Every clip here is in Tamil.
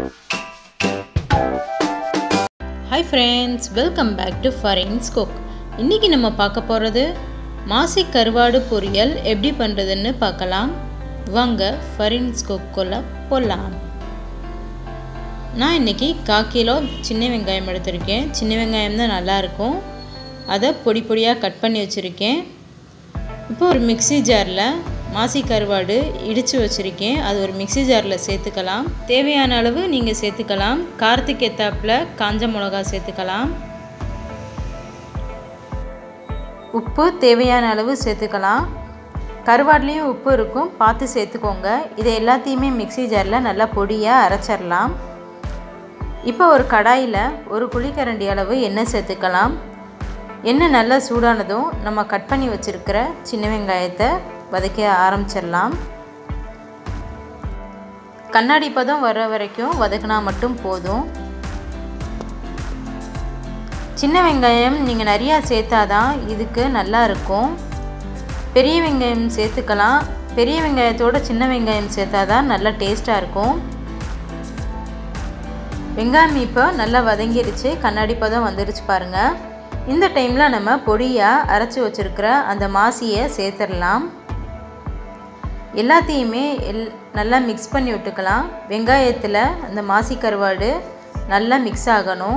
hi friends welcome back to Farin's cook இன்றைக்கி நம்ம பார்க்க போகிறது மாசி கருவாடு பொரியல் எப்படி பண்ணுறதுன்னு பார்க்கலாம் வாங்க ஃபரின்ஸ் குக்குள்ளே போகலாம் நான் இன்றைக்கி கால் கிலோ சின்ன வெங்காயம் எடுத்திருக்கேன் சின்ன வெங்காயம் தான் நல்லாயிருக்கும் அதை பொடி பொடியாக கட் பண்ணி வச்சுருக்கேன் இப்போ ஒரு மிக்சி ஜாரில் மாசி கருவாடு இடித்து வச்சுருக்கேன் அது ஒரு மிக்சி ஜாரில் சேர்த்துக்கலாம் தேவையான அளவு நீங்கள் சேர்த்துக்கலாம் காரத்துக்கு ஏற்றாப்பில் காஞ்ச மிளகா சேர்த்துக்கலாம் உப்பு தேவையான அளவு சேர்த்துக்கலாம் கருவாட்லேயும் உப்பு இருக்கும் பார்த்து சேர்த்துக்கோங்க இதை எல்லாத்தையுமே மிக்சி ஜாரில் நல்லா பொடியாக அரைச்சிடலாம் இப்போ ஒரு கடாயில் ஒரு குழிக்கரண்டி அளவு எண்ணெய் சேர்த்துக்கலாம் எண்ணெய் நல்லா சூடானதும் நம்ம கட் பண்ணி வச்சுருக்கிற சின்ன வெங்காயத்தை வதக்க ஆரம்பிச்சிடலாம் கண்ணாடி பதம் வர வரைக்கும் வதக்கினா மட்டும் போதும் சின்ன வெங்காயம் நீங்கள் நிறையா சேர்த்தாதான் இதுக்கு நல்லா இருக்கும் பெரிய வெங்காயம் சேர்த்துக்கலாம் பெரிய வெங்காயத்தோட சின்ன வெங்காயம் சேர்த்தாதான் நல்லா டேஸ்ட்டாக இருக்கும் வெங்காயம் இப்போ நல்லா வதங்கிடுச்சு கண்ணாடி பதம் வந்துடுச்சு பாருங்கள் இந்த டைமில் நம்ம பொடியாக அரைச்சி வச்சுருக்கிற அந்த மாசியை சேர்த்துடலாம் எல்லாத்தையுமே எல் நல்லா மிக்ஸ் பண்ணி விட்டுக்கலாம் வெங்காயத்தில் அந்த மாசி கருவாடு நல்லா மிக்ஸ் ஆகணும்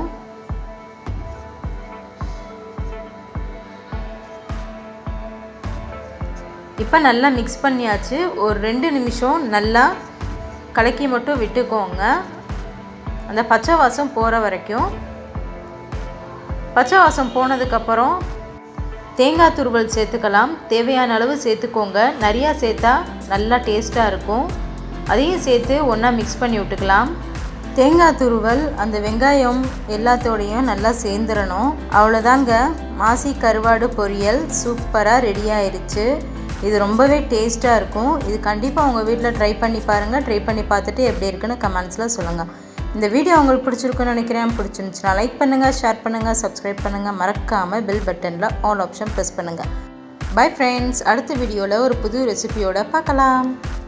இப்போ நல்லா மிக்ஸ் பண்ணியாச்சு ஒரு ரெண்டு நிமிஷம் நல்லா கலக்கி மட்டும் விட்டுக்கோங்க அந்த பச்சை வாசம் போகிற வரைக்கும் பச்சை வாசம் போனதுக்கப்புறம் தேங்காய் துருவல் சேர்த்துக்கலாம் தேவையான அளவு சேர்த்துக்கோங்க நிறையா சேர்த்தா நல்லா டேஸ்ட்டாக இருக்கும் அதையும் சேர்த்து ஒன்றா மிக்ஸ் பண்ணி விட்டுக்கலாம் தேங்காய் துருவல் அந்த வெங்காயம் எல்லாத்தோடையும் நல்லா சேர்ந்துடணும் அவ்வளோதாங்க மாசி கருவாடு பொரியல் சூப்பராக ரெடி ஆயிடுச்சு இது ரொம்பவே டேஸ்ட்டாக இருக்கும் இது கண்டிப்பாக உங்கள் வீட்டில் ட்ரை பண்ணி பாருங்கள் ட்ரை பண்ணி பார்த்துட்டு எப்படி இருக்குன்னு கமெண்ட்ஸில் சொல்லுங்கள் இந்த வீடியோ உங்களுக்கு பிடிச்சிருக்குன்னு நினைக்கிறேன் பிடிச்சிருந்துச்சுன்னா லைக் பண்ணுங்கள் ஷேர் பண்ணுங்கள் சப்ஸ்கிரைப் பண்ணுங்கள் மறக்காமல் பெல் பட்டனில் ஆல் ஆப்ஷன் ப்ரெஸ் பண்ணுங்கள் பை ஃப்ரெண்ட்ஸ் அடுத்த வீடியோவில் ஒரு புது ரெசிபியோட பார்க்கலாம்